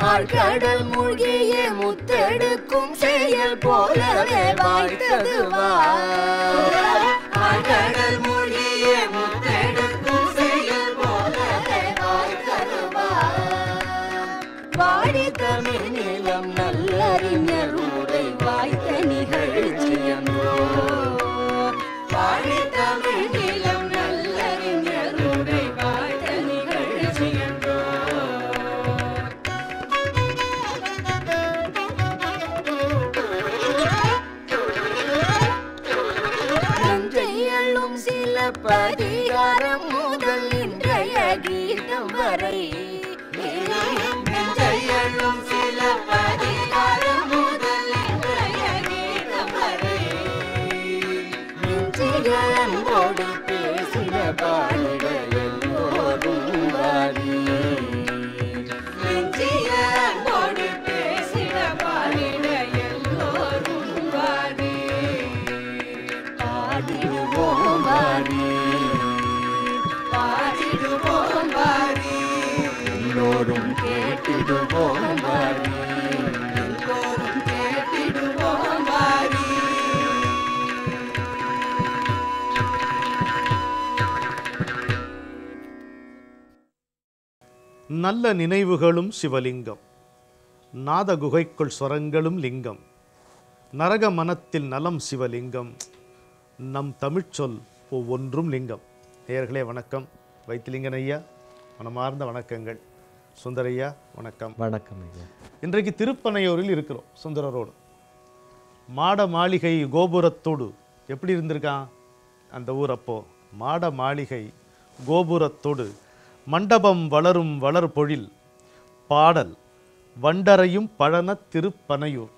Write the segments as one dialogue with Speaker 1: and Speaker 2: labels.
Speaker 1: ஆழ்கடல் மூழ்கிய முத்தெடுக்கும் செயல் போலவே வாய்த்தது ஆழ்கடல் மூழ்கிய முத்தெடுக்கும் செயல் போலவே வாய்த்தது வாடி தமிழ் நிலம் நல்லறிஞர் உரை வாய்த்த நிகழ்ச்சியன்றோ வாடி தமிழ் நிலம் நல்லறிஞர் உரை வாய்த்த நிகழ்ச்சியன்றோ நஞ்சையள்ளும் சில பதிகாரம் முதல் இன்றைய கீதம் வரை நஞ்சையள்ளும் சில பதிகாரம் முதல் இன்றைய கீதம் வரை நெஞ்சிகளோடு பேசின பாடிட எல்லோரும் வாரி நெஞ்சிகளோடு பேசின பாடிட எல்லோரும் வாரி பாடிடுவோம் வாரி பாடிடுவோம் வாரி எல்லோரும் கேட்டிடுவோம் வாரி எல்லோரும் கேட்டிடுவோம் வாரி
Speaker 2: நல்ல நினைவுகளும் சிவலிங்கம் நாத குகைக்குள் ஸ்வரங்களும் லிங்கம் நரக மனத்தில் நலம் சிவலிங்கம் நம் தமிழ்ச்சொல் ஒவ்வொன்றும் லிங்கம் நேயர்களே வணக்கம் வைத்திலிங்கன் ஐயா மனமார்ந்த வணக்கங்கள் சுந்தரையா வணக்கம்
Speaker 3: வணக்கம் ஐயா
Speaker 2: இன்றைக்கு திருப்பனையூரில் இருக்கிறோம் சுந்தரரோடு மாட மாளிகை கோபுரத்தோடு எப்படி இருந்திருக்கான் அந்த ஊர் அப்போ மாட மாளிகை கோபுரத்தோடு மண்டபம் வளரும் வளர் பொழில் பாடல் வண்டரையும் பழன திருப்பனையூர்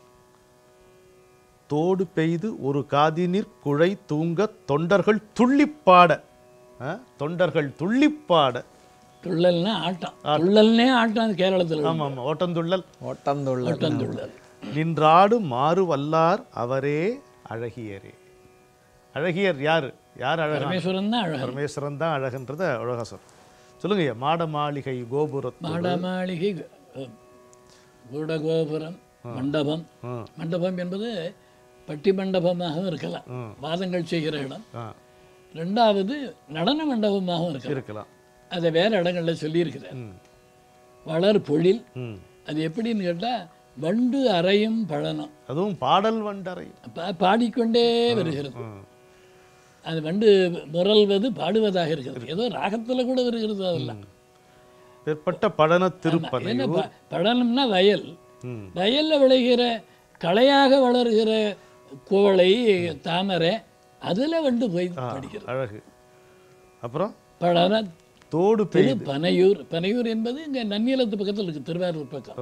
Speaker 2: தோடு பெய்து ஒரு காதினிற் குழை தூங்க தொண்டர்கள் துள்ளிப்பாட ஆ? தொண்டர்கள் துள்ளிப்பாட
Speaker 4: துள்ளல்னா ஆட்டம் துள்ளல்னே ஆட்டம் அது கேரளத்தில்
Speaker 2: ஆமாம் ஆமாம் ஓட்டந்துள்ளல்
Speaker 3: ஓட்டந்துள்ள
Speaker 4: ஆட்டந்துள்ளல்
Speaker 2: நின்றாடு மாறு வல்லார் அவரே அழகியரே அழகியர் யார் யார் அழகா
Speaker 4: பரமேஸ்வரன் தான் அழகர்
Speaker 2: பரமேஸ்வரன் தான் அழகுன்றத அழகா சொல் சொல்லுங்க ஐயா மாட மாளிகை கோபுரத்து
Speaker 4: மாட மாளிகை அஹ், கூட கோபுரம் மண்டபம்
Speaker 2: ஆ.
Speaker 4: மண்டபம் என்பது பட்டி மண்டபமாகவும் இருக்கலாம்
Speaker 2: ம்.
Speaker 4: வாதங்கள் செய்கிற இடம்
Speaker 2: ஆ
Speaker 4: ரெண்டாவது நடன மண்டபமாகவும் இருக்கலாம்
Speaker 2: இருக்கலாம்
Speaker 4: அதை வேற இடங்களில் சொல்லியிருக்கிறார்
Speaker 2: ம்
Speaker 4: வளர் பொழில்
Speaker 2: ம்
Speaker 4: அது எப்படின்னு கேட்டால் வண்டு அறையும் பழனம்
Speaker 2: அதுவும் பாடல் வண்டரை
Speaker 4: பா- பாடிக்கொண்டே வருகிறது
Speaker 2: ம்.
Speaker 4: அது வண்டு முரல்வது பாடுவதாக இருக்கிறது ஏதோ ராகத்துல கூட வருகிறது அதெல்லாம்
Speaker 2: பிற்பட்ட பழன
Speaker 4: என்ன
Speaker 2: திருப்பனையூர்
Speaker 4: ப- பழனம்னா வயல்
Speaker 2: ம்
Speaker 4: வயல்ல விளைகிற களையாக வளர்கிற கோழை தாமரை அதுல வண்டு போய் படிக்கிறது
Speaker 2: அழகு அப்புறம்
Speaker 4: பழன
Speaker 2: தோடு
Speaker 4: திரு
Speaker 2: பெய்து
Speaker 4: பனையூர் பனையூர் என்பது இங்க நன்னிலத்து பக்கத்துல இருக்கு திருவாரூர் பக்கம்
Speaker 2: ஓ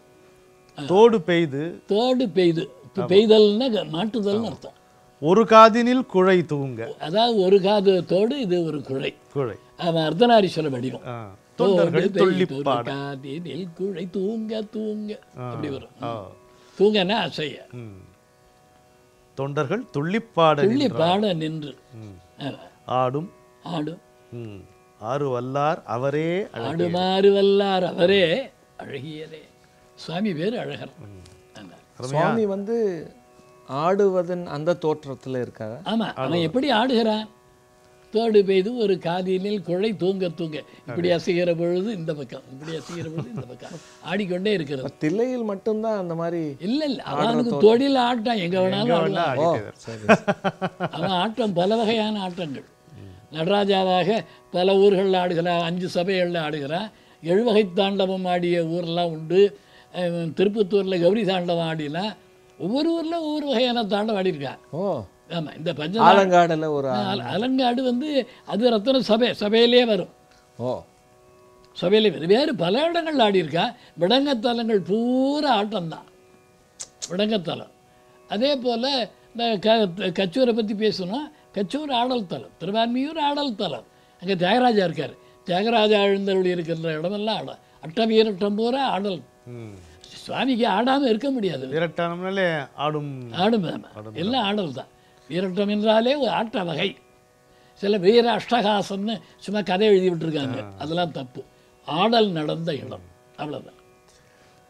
Speaker 2: தோடு பெய்து
Speaker 4: தோடு பெய்து து- பெய்தல்னா க- மாட்டுதல்னு அர்த்தம்
Speaker 2: ஒரு காதினில் குழை தூங்க
Speaker 4: அதாவது ஒரு காது தோடு இது ஒரு குழை
Speaker 2: குழை
Speaker 4: அவன் அர்த்தநாரீஸ்வர வடிவம்
Speaker 2: ஆ. தொண்டர்கள்
Speaker 4: தோடு
Speaker 2: துள்ளி
Speaker 4: பெய்தொரு
Speaker 2: பாட
Speaker 4: காதினில் குழை தூங்க தூங்க அப்படி வரும்
Speaker 2: ஆ.
Speaker 4: தூங்கன்னா அசைய
Speaker 2: ம். தொண்டர்கள் துள்ளிப்பாட
Speaker 4: துள்ளி
Speaker 2: நின்றார்.
Speaker 4: பாட நின்று
Speaker 2: ம்.
Speaker 4: ஆமா.
Speaker 2: ஆடும்
Speaker 4: ஆடும்
Speaker 2: ம். ஆறு வல்லார் அவரே அழகு
Speaker 4: ஆடுமாறு வல்லார் அவரே அழகியரே சுவாமி பேர் அழகர் ஆமா.
Speaker 3: சுவாமி வந்து ஆடுவதன் அந்த தோற்றத்துல இருக்காரா
Speaker 4: ஆமா அவன் எப்படி ஆடுகிறான் தோடு பெய்து ஒரு காதினில் குழை தூங்க தூங்க இப்படி அசைகிற பொழுது இந்த பக்கம் இப்படி அசைகிற பொழுது இந்த பக்கம் ஆடிக்கொண்டே இருக்கிறது
Speaker 3: தில்லையில் மட்டும்தான் அந்த மாதிரி
Speaker 4: இல்ல இல்ல அவனுக்கு தொழில் ஆட்டம் எங்க வேணாலும்
Speaker 2: வேணா
Speaker 4: ஆடலாம்
Speaker 3: ஓ
Speaker 2: ஆடிக்கிறார்.
Speaker 3: சரி
Speaker 4: அவன் ஆட்டம் பல வகையான ஆட்டங்கள் நடராஜாவாக பல ஊர்களில் ஆடுகிறான் அஞ்சு சபைகளில் ஆடுகிறான் எழுவகை தாண்டவம் ஆடிய ஊரெல்லாம் உண்டு அஹ் திருப்பத்தூரில் கௌரி தாண்டவம் ஆடினா ஒவ்வொரு ஊரில் ஒவ்வொரு வகையான தாண்டவம் ஆடியிருக்கான்
Speaker 3: ஓ
Speaker 4: ஆமாம் இந்த பஞ்ச
Speaker 3: ஆலங்காடுல ஒரு ஆ-
Speaker 4: அல- அலங்காடு வந்து அது ரத்தன சபை சபையிலே வரும்
Speaker 3: ஓ
Speaker 4: சபையிலே வரும் வேறு பல இடங்கள் ஆடியிருக்கா விடங்கத்தலங்கள் பூரா ஆட்டம்தான் விடங்கத்தலம் அதே போல் இந்த க கச்சூரை பற்றி பேசணும் கச்சூர் ஆடல் தலம் திருவான்மியூர் ஆடல் தலம் அங்கே தியாகராஜா இருக்கார் தியாகராஜா எழுந்தருளி இருக்கின்ற இடமெல்லாம் ஆட அட்டவீரட்டம் பூரா ஆடல்
Speaker 2: ம்.
Speaker 4: சுவாமிக்கு ஆடாமல் இருக்க முடியாது
Speaker 2: விரட்டானம்னாலே ஆடும்
Speaker 4: ஆடும் எல்லாம் ஆடல் தான் வீரட்டம் என்றாலே ஒரு ஆட்ட வகை சில வீர அஷ்டகாசம்னு சும்மா கதை எழுதி விட்டுருக்காங்க அதெல்லாம் தப்பு ஆடல் நடந்த இடம் அவ்வளோதான்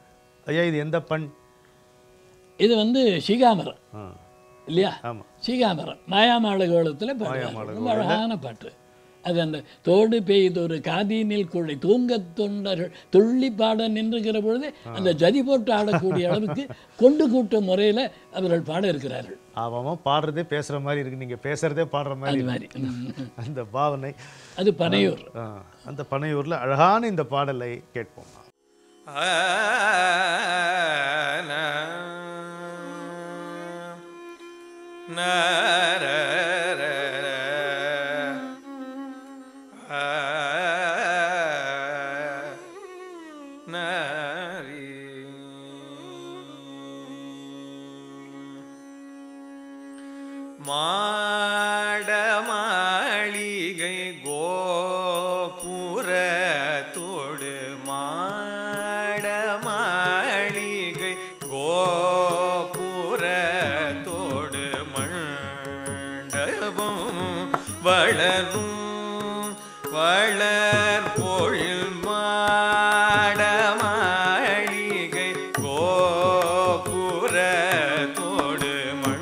Speaker 2: ஐயா இது எந்த பண்
Speaker 4: இது வந்து சிகாமரம்
Speaker 2: ஆ
Speaker 4: இல்லையா
Speaker 2: ஆமா
Speaker 4: சீகாமரம் மாயாமாளகோளத்தில் பாடுவாங்க ரொம்ப அழகான பாட்டு அது அந்த தோடு பெய்தொரு காதீனில் குழை தூங்கத் தொண்டர்கள் துள்ளி பாட நின்றுகிற பொழுது அந்த ஜதி போட்டு ஆடக்கூடிய அளவுக்கு கொண்டு கூட்ட முறையில் அவர்கள் பாட இருக்கிறார்கள்
Speaker 2: அவன் பாடுறதே பேசுற மாதிரி இருக்கு நீங்க பேசுறதே பாடுற மாதிரி
Speaker 4: அது
Speaker 2: இருக்கு.
Speaker 4: மாதிரி
Speaker 2: அந்த பாவனை
Speaker 4: அது பனையூர்
Speaker 2: ஆ, அந்த பனையூர்ல அழகான இந்த பாடலை கேட்போம்
Speaker 1: மாட மாளிகை கோபுரத்தோடு மாட மாளிகை கோபுரத்தோடு மண்டபம் வளரும் வளர் பொழில் மாட மாளிகை கோபுரத்தோடு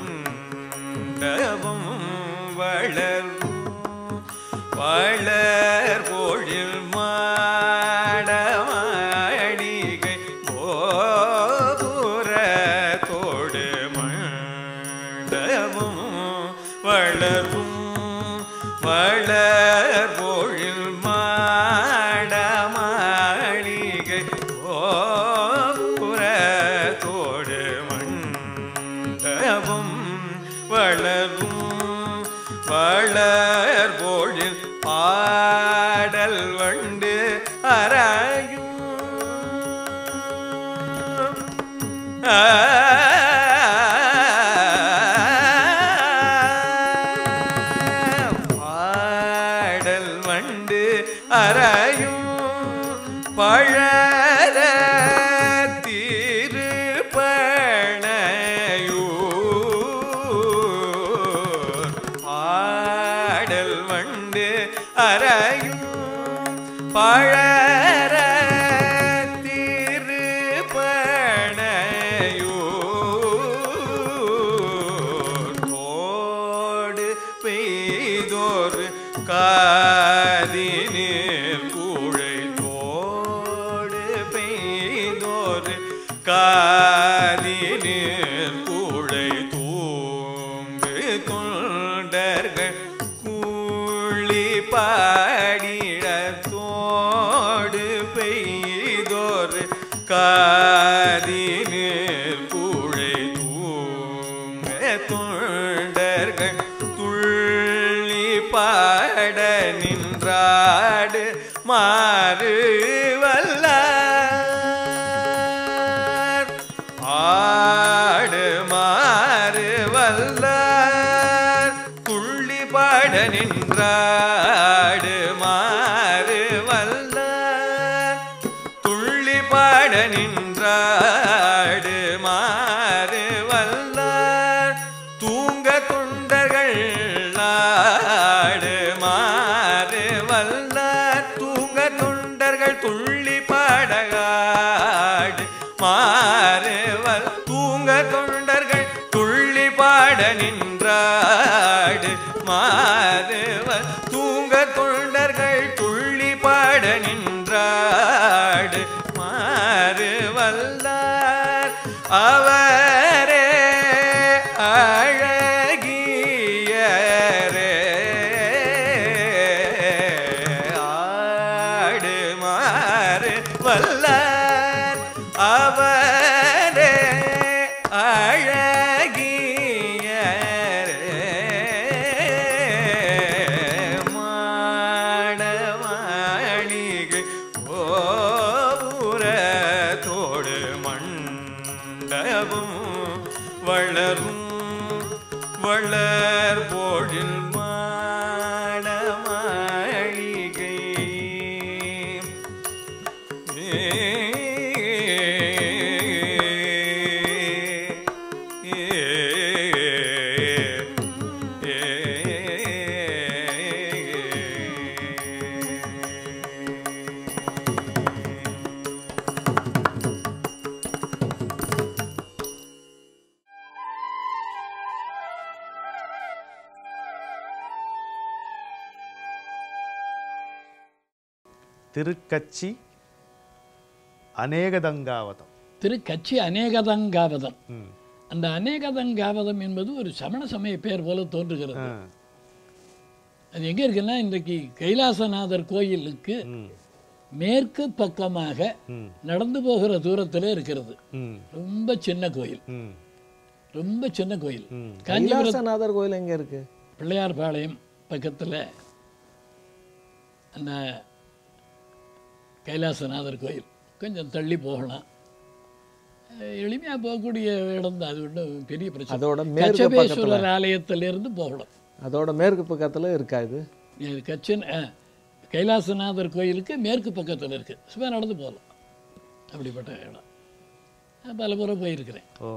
Speaker 1: மண்டபம் வளரும் வளர் பொழில் மாட மாளிகை கோபுரத்தோடு மண்டபம் வளரும் வளர் பொழில் மாட மாளிகை கோபுரத்தோடு மண்டபம் வளரும் வளர் பொழில் பாடல் வண்டு அராயும் பாடல் வண்டு அறையும் பழர திருப்பணையூர் பாடல் வண்டு அறையும் பழர திருப்பணையூர் கோடு பெய்தோர் காதினில் கூழை தோடு பெய்தோர் காதினில் கூழை தூங்கு தொண்டர்கள் கூழி பாடிடத்தோடு பெய்தோர் காதினில் கூழை தூங்க தொண்டர்கள் துள்ளி பாட நின்றாடு மாறு வல்லார் ஆடு மாறு வல்லார் துள்ளி பாட நின்றாடு மாறு வல்லார் துள்ளி பாட நின்றாடு மாறு வல்லார் தூங்க தொண்டர்கள் நாடு மாறு வல்லார் தூங்க தொண்டர்கள் துள்ளி பாடகாடு மாறுவல் தூங்க தொண்டர்கள் துள்ளி பாட நின்றாடு மாறுவல் தூங்க தொண்டர்கள் துள்ளி பாட நின்றாடு மாறுவல்லார் அவரே அழகியரே ஆடு மாறு வல்லார் அவரே அழகியரே மாடமாளிகை கோபுரத்தோடு மண்டபம் வளரும் வளர் பொழில் மாடமாளிகை ஏ
Speaker 2: திருக்கச்சி அநேகதங்காவதம்
Speaker 4: திரு கச்சி அநேகதங்காவதம்
Speaker 2: ம்
Speaker 4: அந்த அநேகதங்காவதம் என்பது ஒரு சமண சமய பெயர் போல தோன்றுகிறது
Speaker 2: ஆ.
Speaker 4: அது எங்கே இருக்குன்னா இன்றைக்கு கைலாசநாதர் கோயிலுக்கு
Speaker 2: ம்
Speaker 4: மேற்கு பக்கமாக
Speaker 2: ம்
Speaker 4: நடந்து போகிற தூரத்தில் இருக்கிறது
Speaker 2: ம்
Speaker 4: ரொம்ப சின்ன கோயில்
Speaker 2: ம்
Speaker 4: ரொம்ப சின்ன கோயில்
Speaker 2: ம்
Speaker 4: காஞ்சிபுரம்
Speaker 3: கைலாசநாதர் கோயில் எங்க இருக்கு
Speaker 4: பிள்ளையார்பாளையம் பக்கத்தில் அந்த கைலாசநாதர் கோயில் கொஞ்சம் தள்ளி போகலாம் எளிமையாக போகக்கூடிய இடம் தான் அது ஒன்றும் பெரிய பிரச்சனை
Speaker 3: அதோட மேற்கு பக்கத்துல
Speaker 4: கச்சபேஸ்வரர் ஆலயத்திலிருந்து போகலாம்
Speaker 3: அதோட மேற்கு பக்கத்துல இருக்கா இது
Speaker 4: இது கச்சன் ஆ, கைலாசநாதர் கோயிலுக்கு மேற்கு பக்கத்தில் இருக்குது சும்மா நடந்து போகலாம் அப்படிப்பட்ட இடம் நான் பல முறை போயிருக்கிறேன்
Speaker 2: ஓ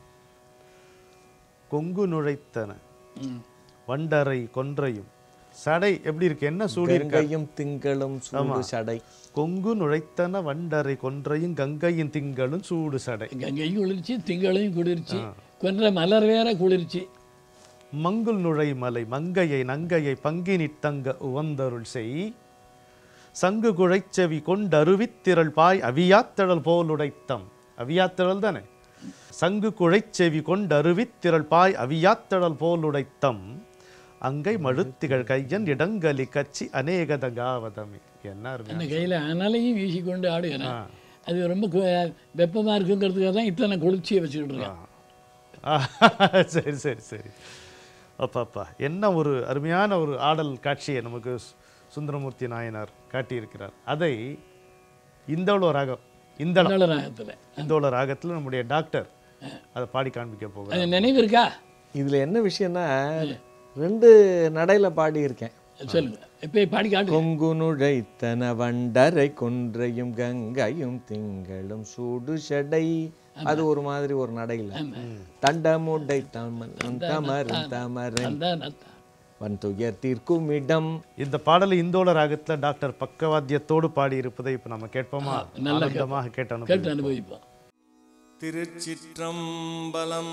Speaker 2: கொங்கு நுழைத்தன
Speaker 4: ம்.
Speaker 2: வண்டரை கொன்றையும் சடை எப்படி இருக்கு என்ன சூடி இருக்க
Speaker 3: கங்கையும் திங்களும் சூடு சடை
Speaker 2: கொங்கு நுழைத்தன வண்டரை கொன்றையும் கங்கையின் திங்களும் சூடு சடை
Speaker 4: கங்கையும் குளிர்ச்சி திங்களையும் குளிர்ச்சி கொன்ற மலர் வேற குளிர்ச்சி
Speaker 2: மங்குல் நுழை மலை மங்கையை நங்கையை பங்கினித்தங்க உவந்தருள் செய் சங்கு குழைச்செவி கொண்டருவித்திரள் பாய் அவியாத்திரள் போலுடைத்தம் அவியாத்திரள் தானே சங்கு குழைச்செவி கொண்டருவித்திரள் பாய் அவியாத்திரள் போலுடைத்தம் அங்கை மழுத்திகள் கையன் இடங்கலி கச்சி அநேகதகாவதமே என்ன அருமை
Speaker 4: அந்த கையில் அனலையும் வீசிக்கொண்டு ஆடுகிறேன்
Speaker 2: ஆ.
Speaker 4: அது ரொம்ப கு- வெப்பமா இருக்குங்கிறதுக்காக தான் இத்தனை குளிர்ச்சியை வச்சுக்கிட்டு இருக்கேன்
Speaker 2: ஆ, சரி சரி சரி அப்பா அப்பா என்ன ஒரு அருமையான ஒரு ஆடல் காட்சியை நமக்கு சு- சுந்தரமூர்த்தி நாயனார் காட்டியிருக்கிறார் அதை இந்தோள ராகம் இந்தளம்
Speaker 4: நல்ல ராகத்தில்
Speaker 2: இந்தோள ராகத்தில் நம்முடைய டாக்டர் அதை பாடி காண்பிக்க போகிறார்
Speaker 4: அது நினைவு இருக்கா
Speaker 3: இதுல என்ன விஷயம்னா ரெண்டு நடையில பாடி இருக்கேன்
Speaker 4: சொல்லுங்க இப்போ பாடி காட்டு
Speaker 3: கொங்கு நுழைத்தன வண்டரை கொன்றையும் கங்கையும் திங்களும் சூடு சடை அது ஒரு மாதிரி ஒரு நடையில தண்டமுடை தமர் தமரும் தமரன்
Speaker 4: அந்த நத்தா.
Speaker 3: வன் துயர் தீர்க்கும் இடம்
Speaker 2: இந்த பாடலை இந்தோள ராகத்தில் டாக்டர் பக்கவாத்தியத்தோடு பாடி இருப்பதை இப்போ நம்ம கேட்போமா
Speaker 4: நல்லா
Speaker 2: ஆனந்தமாக கேட்ட
Speaker 4: கேட்டு அனுபவிப்போம்
Speaker 1: திருச்சிற்றம்பலம்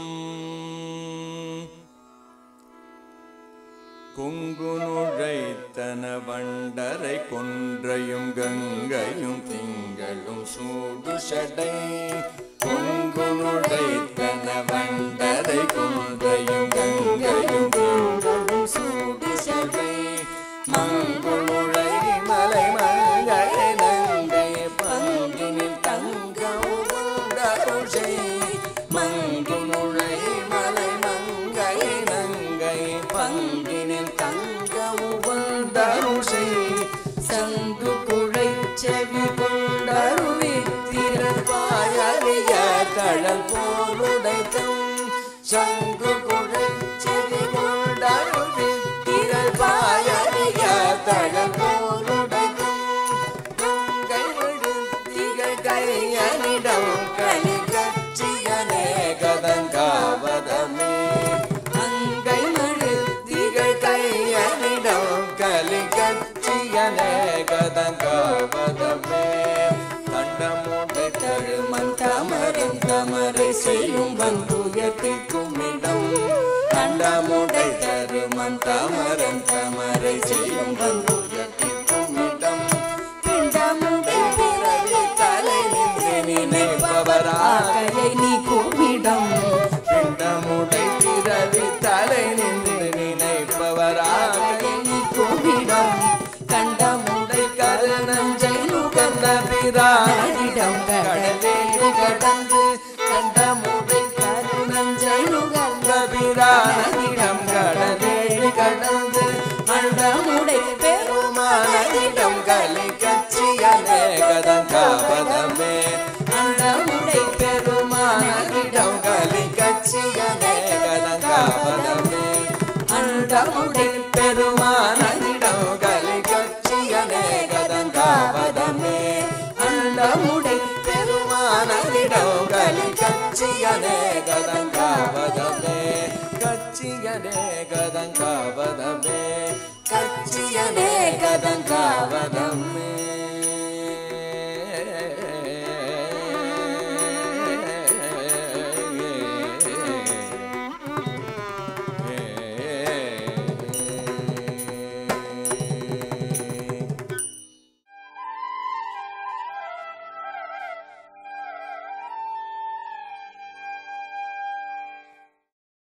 Speaker 1: கொங்கு நுழைத்தன வண்டரை கொன்றையும் கங்கையும் திங்களும் சூடு சடை கொங்கு நுழைத்தன வண்டரை கொன்றையும் கங்கையும் திங்களும் சூடு சடை மங்குளுழை மலை மங்கை நங்கை பங்கினில் தங்கம் உண்டருஷை மங்குளுழை மலை மங்கை நங்கை பங்கினில் தங்கம் உண்டருஷை சங்கு குழை செவி கொண்டருவி திறப்பாயறிய கடல் போலுடைத்தம் சங்கு குழை செவி கொண்டருவி திறப்பாயறிய கடல் போலுடைத்தம் கங்கை விழுத்திகள் கையனிடம் களி கட்சியனே கதங்காவதமே அங்கை மழுத்திகள் கையனிடம் களி கட்சியனே கதங்காவதமே தண்டமோட்டை தழுமன் தமரும் தமரை செய்யும் வந்துயர்த்திக்கும் இடம் தண்டமுடை தருமன் தமரன் தமரை செய்யும் வந்துயர்த்திக்கும் இடம் பிண்டமுடை பிறவி தலை நின்று நினைப்பவராகையை நீ கூமிடம் பிண்டமுடை பிறவி தலை நின்று நினைப்பவராகையை நீ கூமிடம் கண்டமுடை கருணஞ்சை நுகர்ந்த பிரானிடம் கடலேடு கடந்து கண்டமுடை கருணஞ்சை நுகர்ந்த பிரானிடம் கடலேடு கடந்து அண்டமுடை பெருமானிடம் கலை கட்சியனே கதங்காபதமே அண்டமுடை பெருமானிடம் கலை கட்சியனே கதங்காபதமே அண்டமுடை பெருமானிடம் கலை கட்சியனே கதங்காபதமே அண்டமுடை பெருமானிடம் கலை கட்சியனே கதங்காபதமே கட்சியனே கதங்காபதமே கட்சியனே கதங்காவதமே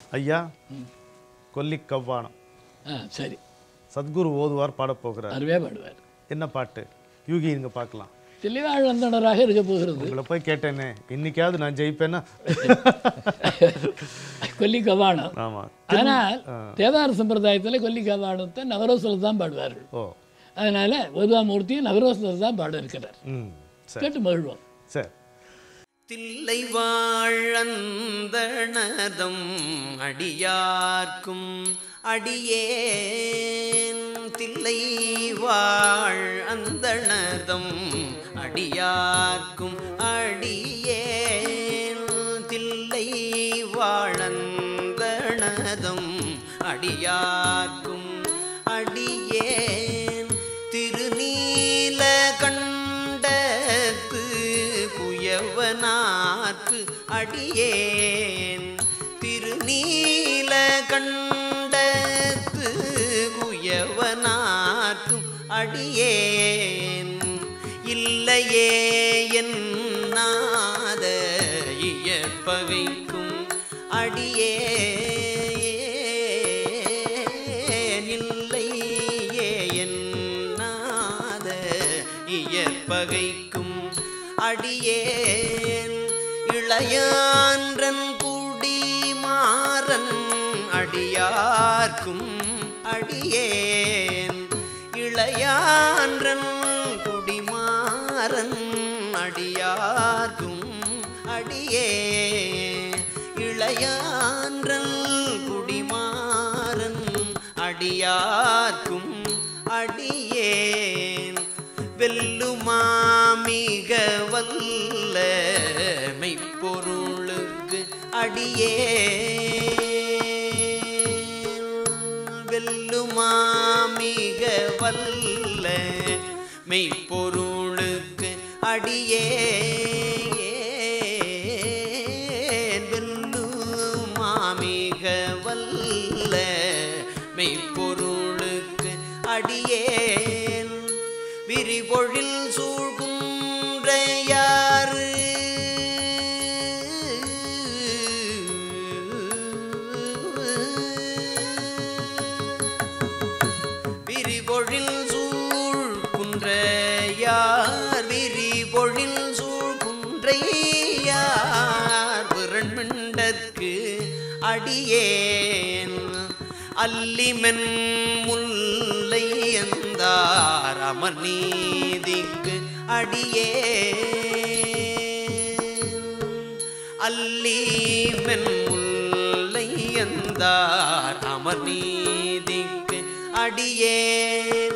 Speaker 2: ஐயா கொல்லிக் கவ்வானம்
Speaker 4: ஆ சரி
Speaker 2: சத்குரு ஓதுவார் பாடப் போகிறார்
Speaker 4: அருமையாக பாடுவார்
Speaker 2: என்ன பாட்டு யூகிங்க பார்க்கலாம்
Speaker 4: தெளிவாழ் வந்தனராக இருக்க போகிறது
Speaker 2: உங்களை போய் கேட்டேனே இன்னைக்காவது நான் ஜெயிப்பேன்னா
Speaker 4: கொல்லி கவானம்
Speaker 2: ஆமா
Speaker 4: ஆனால் தேவார சம்பிரதாயத்தில் கொல்லி கவானத்தை நவரோசில் தான் பாடுவார்கள்
Speaker 2: ஓ
Speaker 4: அதனால மூர்த்தியும் நவரோசில் தான் பாட இருக்கிறார்
Speaker 2: ம் சரி
Speaker 4: கேட்டு மகிழ்வோம்
Speaker 2: சரி
Speaker 1: தில்லை வாழந்தனதம் அடியார்க்கும் அடியேன் தில்லை வாழ் அந்தணதம் அடியார்க்கும் அடியேன் தில்லை வாழந்தனதம் அடியார்க்கும் அடியேன் திருநீல கண்டத்து குயவனார்க்கு அடியேன் திருநீல கண்டத்து குயவனார்க்கும் அடியேன் இல்லையே என் நாத இயற்பகைக்கும் அடியேன் இல்லையே என்னாத இயற்பகைக்கும் அடியேன் இளையான்றன் குடிமாறன் அடியார்க்கும் அடியேன் இளையான்றன் குடிமாறன் அடியார்க்கும் அடியே இளையான்றல் குடிமாறன் அடியார்க்கும் அடியேன் வெல்லுமா மிக வல்ல மெய்ப்பொருளுக்கு அடியே வெல்லுமா மிக வல்ல மெய்ப்பொருளுக்கு அடியே வெல்லுமா மிக வல்ல மெய்ப்பொருளுக்கு அடியேன் விரிபொழில் சூழ்குன்றையாறு விரிபொழில் சூழ் குன்றையார் விரிபொழில் சூழ் குன்றையார் விரண்மிண்டற்கு அடியேன் அல்லிமென் முல்லை எந்தார் அமர் நீதிக்கு அடியே அல்லிமென் முல்லை எந்தார் அமர் நீதிக்கு அடியேன்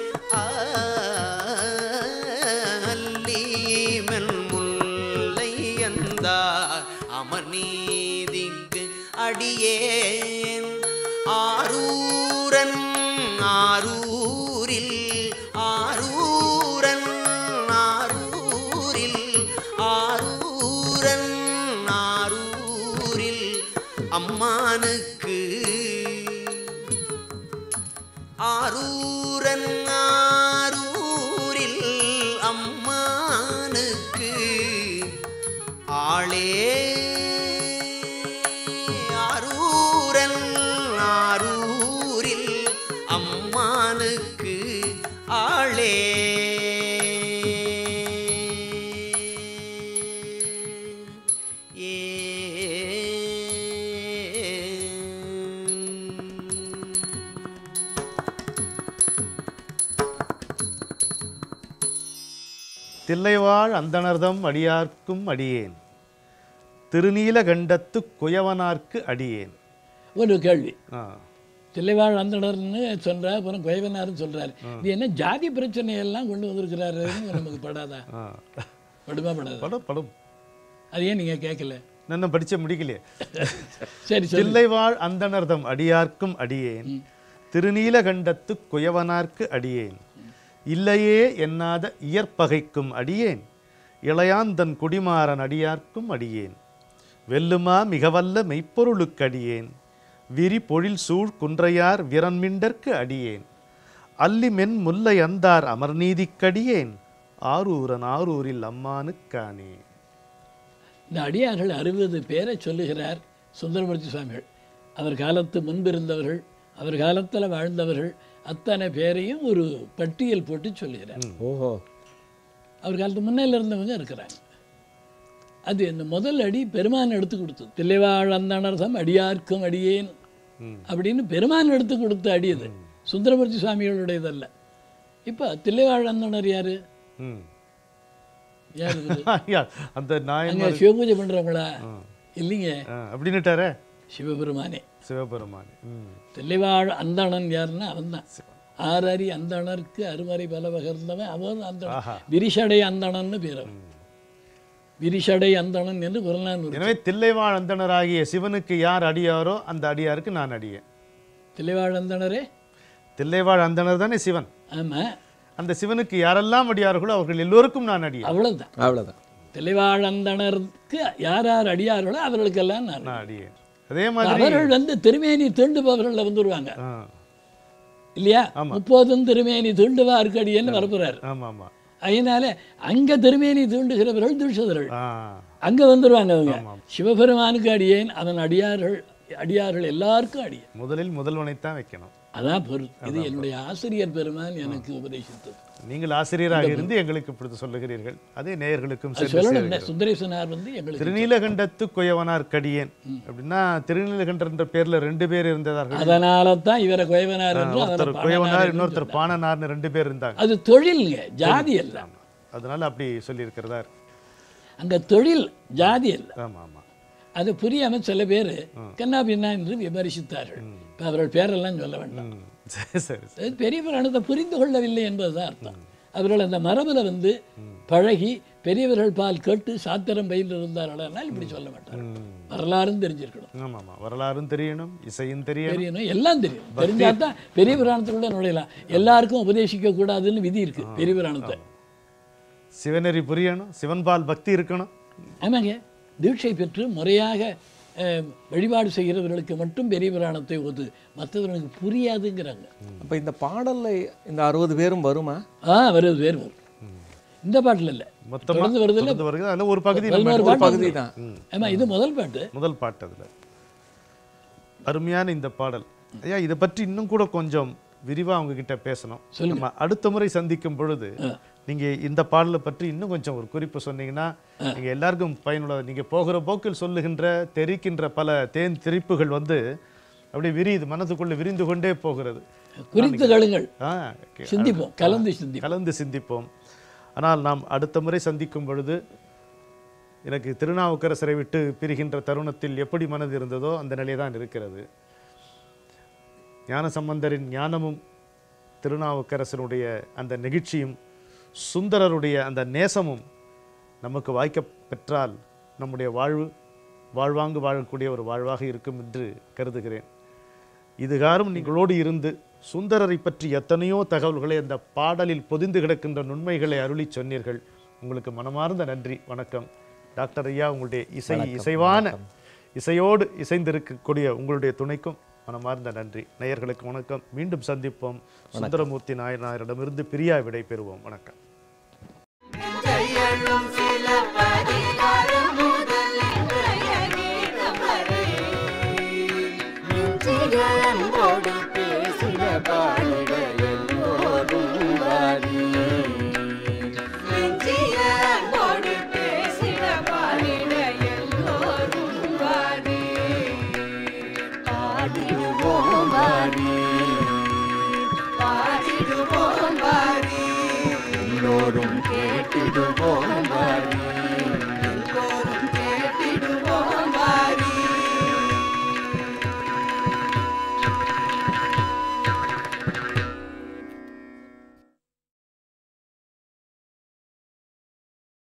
Speaker 1: அல்லிமென் முல்லை எந்தார் அமர் நீதிக்கு அடியேன் ஆரூரன் ஆரூரில் ஆரூரன் ஆரூரில் ஆரூரன் ஆரூரில் அம்மானுக்கு ஆரூரன் ஆரூரில் அம்மானுக்கு ஆளே ஆரூரன் ஆரூரில் அம்மானுக்கு ஆளே
Speaker 2: தில்லைவாழ் அந்தணர்தம் அடியார்க்கும் அடியேன் திருநீலகண்டத்து குயவனார்க்கு அடியேன்
Speaker 4: ஒரு கேள்வி
Speaker 2: ஆ
Speaker 4: தில்லைவாழ் அந்தணர்னு சொல்றார் அப்புறம் குயவனார்னு சொல்றாரு இது என்ன ஜாதி பிரச்சனையெல்லாம் கொண்டு வந்திருக்கிறாருன்னு நமக்கு படாதா
Speaker 2: ஆ
Speaker 4: படுமா படாதா
Speaker 2: படம் படம்
Speaker 4: அது ஏன் நீங்க கேட்கல
Speaker 2: நான் இன்னும் படிச்ச முடிக்கலையே
Speaker 4: சரி சரி
Speaker 2: தில்லைவாழ் அந்தணர்தம் அடியார்க்கும் அடியேன் திருநீலகண்டத்து குயவனார்க்கு அடியேன் இல்லையே எண்ணாத இயற்பகைக்கும் அடியேன் இளையாந்தன் குடிமாறன் அடியார்க்கும் அடியேன் வெல்லுமா மிகவல்ல மெய்ப்பொருளுக்கடியேன் விரி பொழில் சூழ் குன்றையார் விரன்மிண்டற்கு அடியேன் அல்லி மென் முல்லை அந்தார் அமர்நீதிக்கடியேன் ஆரூரன் ஆரூரில் அம்மானுக்கானே
Speaker 4: இந்த அடியார்கள் அறுபது பேரை சொல்லுகிறார் சுந்தரமூர்த்தி சுவாமிகள் அவர் காலத்து முன்பிருந்தவர்கள் அவர் காலத்தில் வாழ்ந்தவர்கள் அத்தனை பேரையும் ஒரு பட்டியல் போட்டு சொல்லுகிறார்
Speaker 3: ஓஹோ
Speaker 4: அவர் காலத்து முன்னையில் இருந்தவங்க இருக்கிறாங்க அது இந்த முதல் அடி பெருமான் எடுத்து கொடுத்தது தில்லைவாழ் அந்தணர்தம் அடியார்க்கும் அடியேன் அப்படின்னு பெருமான் எடுத்து கொடுத்த அடி அது சுந்தரமூர்த்தி சுவாமிகளுடையதல்ல இப்போ தில்லைவாழ் அந்தணர் யாரு
Speaker 2: ம்
Speaker 4: யார் இவரு?
Speaker 2: ஐயா, அந்த நாயன்
Speaker 4: அங்க சிவபூஜை பண்றவங்களா இல்லைங்க
Speaker 2: ஆ, அப்படின்னுட்டாரே
Speaker 4: சிவபெருமானே
Speaker 2: சிவபெருமான் ம்
Speaker 4: தெளிவாழ் அந்தணன் யாருன்னா அவன்தான் ஆறறி அந்தணருக்கு அருமறை பல பகர்ந்தவன் அவன் அந்தணன் விரிசடை அந்தணன்னு பேர் அவன் விரிசடை அந்தணன் என்று புறநானூறு
Speaker 2: எனவே தில்லைவாழ் அந்தணராகிய சிவனுக்கு யார் அடியாரோ அந்த அடியாருக்கு நான் அடியேன்
Speaker 4: தெளிவாழ் அந்தணரே
Speaker 2: தில்லைவாழ் அந்தணர் தானே சிவன்
Speaker 4: ஆமா
Speaker 2: அந்த சிவனுக்கு யாரெல்லாம் அடியார்களோ அவர்கள் எல்லோருக்கும் நான் அடியேன்
Speaker 4: அவ்வளவுதான்
Speaker 3: அவ்வளோதான்
Speaker 4: தெளிவாழ் அந்தணருக்கு யார் யார் அடியார்களோ அவர்களுக்கெல்லாம் நான்
Speaker 2: நான் அடியேன் அதே மாதிரி
Speaker 4: அவர்கள் வந்து திருமேனி தீண்டுபவர்கள் வந்துருவாங்க
Speaker 2: ஆ,
Speaker 4: இல்லையா முப்போதும் திருமேனி தீண்டுவாருக்கு அடியேன்னு வரப்போறாரு
Speaker 2: ஆமா ஆமா
Speaker 4: அதனால அங்க திருமேனி தீண்டுகிறவர்கள் தீட்சிதர்கள்
Speaker 2: ஆ
Speaker 4: அங்க வந்துருவாங்க அவங்க சிவபெருமானுக்கு அடியேன் அதன் அடியார்கள் அடியார்கள் எல்லாருக்கும் அடியேன்
Speaker 2: முதலில் முதல்வனைத்தான் வைக்கணும்
Speaker 4: அதான் பொருள் இது என்னுடைய ஆசிரியர் பெருமான் எனக்கு உபதேசித்தது
Speaker 2: நீங்கள் ஆசிரியராக இருந்து எங்களுக்கு இப்படி சொல்லுகிறீர்கள் அதே நேயர்களுக்கும்
Speaker 4: அது
Speaker 2: சென்று
Speaker 4: சொல்லணும்
Speaker 2: சேருகிறது.
Speaker 4: சுந்தரேசனார் வந்து எங்களுக்கு
Speaker 2: திருநீலகண்டத்து குயவனார் கடியேன் அப்படின்னா திருநீலகண்டர் என்ற பேர்ல ரெண்டு பேர் இருந்ததார்கள்
Speaker 4: அதனால தான் இவரை குயவனார் என்று
Speaker 2: ஒருத்தர்
Speaker 4: அவரை
Speaker 2: குயவனார்
Speaker 4: பாணனார் என்று
Speaker 2: இன்னொருத்தர் பாணனார்னு ரெண்டு பேர் இருந்தாங்க
Speaker 4: அது தொழில்ங்க ஜாதி அல்ல
Speaker 2: அதனால அப்படி சொல்லி இருக்கிறதா
Speaker 4: அங்க தொழில் ஜாதி அல்ல
Speaker 2: ஆமா ஆமா
Speaker 4: அது புரியாம சில பேர் கண்ணா பின்னா என்று விமர்சித்தார்கள் இப்ப அவர்கள் பேரெல்லாம் சொல்ல வேண்டாம்
Speaker 2: ம், சரி சரி சரி.
Speaker 4: அது பெரிய புராணத்தை புரிந்து கொள்ளவில்லை என்பதுதான் அர்த்தம் அவர்கள் அந்த மரபுல வந்து பழகி பெரியவர்கள் பால் கேட்டு சாத்திரம் பயில் இருந்தார்கள் இப்படி சொல்ல மாட்டாங்க வரலாறும் தெரிஞ்சிருக்கணும்
Speaker 2: ஆமா ஆமா வரலாறும் தெரியணும் இசையும் தெரியணும்
Speaker 4: தெரியணும் எல்லாம் தெரியும் தெரிஞ்சா தான் பெரிய புராணத்துக்குள்ள நுழையலாம் எல்லாருக்கும் உபதேசிக்க கூடாதுன்னு விதி இருக்கு பெரிய புராணத்தை
Speaker 2: சிவநெறி புரியணும் சிவன்பால் பக்தி இருக்கணும்
Speaker 4: ஆமாங்க தீட்சை பெற்று முறையாக அஹ், வழிபாடு செய்கிறவர்களுக்கு மட்டும் பெரிய புராணத்தை ஓது மற்றவர்களுக்கு புரியாதுங்கிறாங்க
Speaker 3: அப்போ இந்த பாடல்ல இந்த அறுபது பேரும் வருமா
Speaker 4: ஆ வருது வேறு வரும் இந்த பாட்டில் இல்லை
Speaker 2: மொத்தமா
Speaker 4: தொடர்ந்து வருது இல்லை
Speaker 2: தொடர்ந்து வருகிறது அதுல ஒரு பகுதி நம்ம
Speaker 4: பதினோரு
Speaker 2: எடுத்து-
Speaker 4: பாட்டு
Speaker 3: பகுதி தான்
Speaker 4: ஆமா இது முதல் பாட்டு
Speaker 2: முதல் பாட்டு அதுல அருமையான இந்த பாடல் ஐயா இதை பற்றி இன்னும் கூட கொஞ்சம் விரிவா அவங்க கிட்ட பேசணும் நம்ம அடுத்த முறை சந்திக்கும் பொழுது நீங்க இந்த பாடலை பற்றி இன்னும் கொஞ்சம் ஒரு குறிப்பு சொன்னீங்கன்னா நீங்க எல்லாருக்கும் பயனுள்ள நீங்க போகிற போக்கில் சொல்லுகின்ற தெரிக்கின்ற பல தேன் திரிப்புகள் வந்து அப்படியே விரியுது மனதுக்குள்ள விரிந்து கொண்டே போகிறது
Speaker 4: குறித்து கழுங்கள்
Speaker 2: ஆ, okay.
Speaker 4: சிந்திப்போம் கலந்து சிந்திப்போம்
Speaker 2: கலந்து சிந்திப்போம் ஆனால் நாம் அடுத்த முறை சந்திக்கும் பொழுது எனக்கு திருநாவுக்கரசரை விட்டு பிரிகின்ற தருணத்தில் எப்படி மனது இருந்ததோ அந்த நிலை தான் இருக்கிறது ஞானசம்பந்தரின் ஞானமும் திருநாவுக்கரசனுடைய அந்த நெகிழ்ச்சியும் சுந்தரருடைய அந்த நேசமும் நமக்கு வாய்க்க பெற்றால் நம்முடைய வாழ்வு வாழ்வாங்கு வாழக்கூடிய ஒரு வாழ்வாக இருக்கும் என்று கருதுகிறேன் இதுகாரும் நீங்களோடு இருந்து சுந்தரரை பற்றி எத்தனையோ தகவல்களை அந்த பாடலில் பொதிந்து கிடக்கின்ற நுண்மைகளை அருளி சொன்னீர்கள் உங்களுக்கு மனமார்ந்த நன்றி வணக்கம் டாக்டர் ஐயா உங்களுடைய இசை இசைவான இசையோடு இசைந்திருக்கக்கூடிய உங்களுடைய துணைக்கும் மனமார்ந்த நன்றி நேயர்களுக்கு வணக்கம் மீண்டும் சந்திப்போம் சுந்தரமூர்த்தி நாயனாரிடமிருந்து பிரியா விடை பெறுவோம் வணக்கம்
Speaker 5: கையெழும் சில பதிகாரம் முதல் இன்றைய கீதம் வரை நெஞ்சிகளோடு பேசின பாடிட எல்லோரும் வாரி நெஞ்சிகளோடு பேசின பாடிட எல்லோரும் வாரி பாடிடுவோம் வாரி பாடிடுவோம் வாரி எல்லோரும் கேட்டிடுவோம் வாரி